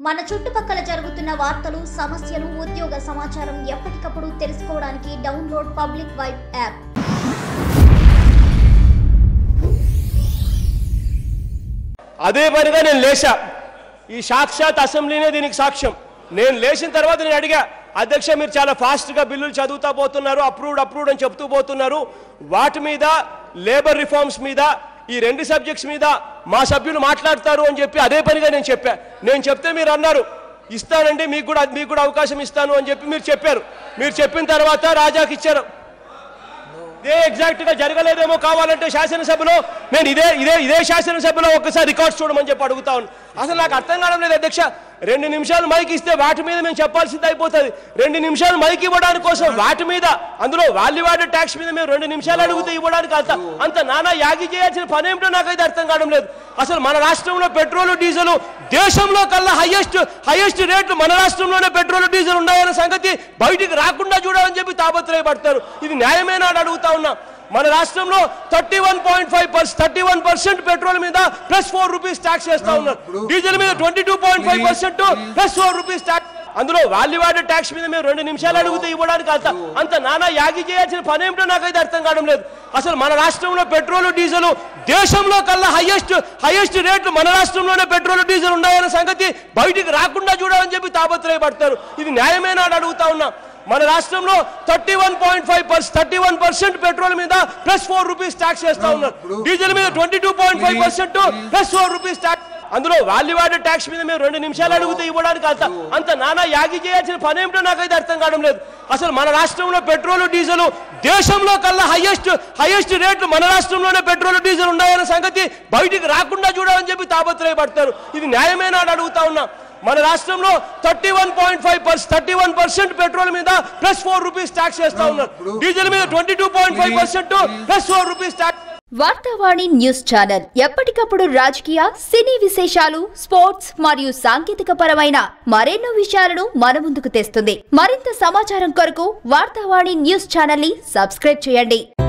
మన చుట్టుపక్కల జరుగుతున్న వార్తలు సమస్యలు ఉద్యోగ సమాచారం ఎప్పటికప్పుడు తెలుసుకోవడానికి డౌన్లోడ్ పబ్లిక్ వైబ్ యాప్ అదే పనిగా నేను లేచా ఈ సాక్షాత్ అసెంబ్లీనే దీనికి సాక్ష్యం నేను లేచిన తర్వాత నేను అడిగా అధ్యక్ష మీరు చాలా ఫాస్ట్గా బిల్లులు చదువుతా పోతున్నారు అప్రూవ్డ్ అప్రూవ్డ్ అని చెప్తూ పోతున్నారు వాటి మీద లేబర్ రిఫార్మ్స్ మీద ఈ రెండు సబ్జెక్ట్స్ మీద మా సభ్యులు మాట్లాడతారు అని చెప్పి అదే పనిగా నేను చెప్పా నేను చెప్తే మీరు అన్నారు ఇస్తానండి మీకు కూడా మీకు కూడా అవకాశం ఇస్తాను అని చెప్పి మీరు చెప్పారు మీరు చెప్పిన తర్వాత రాజాకి ఇచ్చారు ఇదే ఎగ్జాక్ట్ గా జరగలేదేమో కావాలంటే శాసనసభలో నేను ఇదే ఇదే ఇదే శాసనసభలో ఒక్కసారి రికార్డ్స్ చూడమని చెప్పి అడుగుతా ఉన్నాను అసలు నాకు అర్థం కావడం లేదు అధ్యక్ష రెండు నిమిషాలు మైక్ ఇస్తే వాటి మీద మేము చెప్పాల్సింది అయిపోతుంది రెండు నిమిషాలు మైక్ ఇవ్వడానికి కోసం వాటి మీద అందులో వాల్యూవాడెడ్ ట్యాక్స్ మీద మేము రెండు నిమిషాలు అడిగితే ఇవ్వడానికి అంత అంత నానా యాగి చేయాల్సిన పని ఏమిటో నాకైతే అర్థం కావడం లేదు అసలు మన రాష్ట్రంలో పెట్రోల్ డీజిల్ దేశంలో కల్లా హైయెస్ట్ హైయెస్ట్ రేట్లు మన రాష్ట్రంలోనే పెట్రోల్ డీజిల్ ఉన్నాయన్న సంగతి బయటికి రాకుండా చూడాలని చెప్పి తాపత్రయపడతారు ఇది న్యాయమేనా అని అడుగుతా ఉన్నా మన రాష్ట్రంలో thirty one point five percent thirty one percent petrol మీద ప్లస్ ఫోర్ రూపీస్ ట్యాక్స్ వేస్తా ఉన్నారు డీజిల్ మీద twenty two point five percent plus four rupees tax అందులో వాల్యూవాడెడ్ ట్యాక్స్ మీద మేము రెండు నిమిషాలు అడిగితే ఇవ్వడానికి అంత అంత నానా యాగి చేయాల్సిన పని ఏమిటో నాకైతే అర్థం కావడం లేదు అసలు మన రాష్ట్రంలో పెట్రోల్ డీజిల్ దేశంలో కల్లా హైయెస్ట్ హైయెస్ట్ రేట్లు మన రాష్ట్రంలోనే పెట్రోల్ డీజిల్ ఉన్నాయన్న సంగతి బయటికి రాకుండా చూడాలని చెప్పి తాపత్రయపడతారు ఇది న్యాయమేనా అని అడుగుతా ఉన్నా మన రాష్ట్రంలో thirty one point five percent thirty one percent petrol మీద ప్లస్ ఫోర్ రూపీస్ ట్యాక్స్ వేస్తా ఉన్నారు డీజిల్ మీద twenty two point five percent plus four rupees tax అందులో వాల్యూవాడెడ్ ట్యాక్స్ మీద మేము రెండు నిమిషాలు అడిగితే ఇవ్వడానికి అంత అంత నానా యాగి చేయాల్సిన పని ఏమిటో నాకైతే అర్థం కావడం లేదు అసలు మన రాష్ట్రంలో పెట్రోల్ డీజిల్ దేశంలో కల్లా హైయెస్ట్ హైయెస్ట్ రేట్లు మన రాష్ట్రంలోనే పెట్రోల్ డీజిల్ ఉన్నాయన్న సంగతి బయటికి రాకుండా చూడాలని చెప్పి తాపత్రయపడతారు ఇది న్యాయమేనా అని అడుగుతా ఉన్నా మన రాష్ట్రంలో thirty one point five percent thirty one percent petrol మీద ప్లస్ ఫోర్ రూపీస్ ట్యాక్స్ వేస్తా ఉన్నారు డీజిల్ మీద twenty two point five percent plus four rupees tax Vartavani news channel ఎప్పటికప్పుడు రాజకీయ సినీ విశేషాలు స్పోర్ట్స్ మరియు సాంకేతిక పరమైన మరెన్నో విషయాలను మన ముందుకు తెస్తుంది మరింత సమాచారం కొరకు వార్తావాణి న్యూస్ ఛానల్ ని సబ్స్క్రైబ్ చేయండి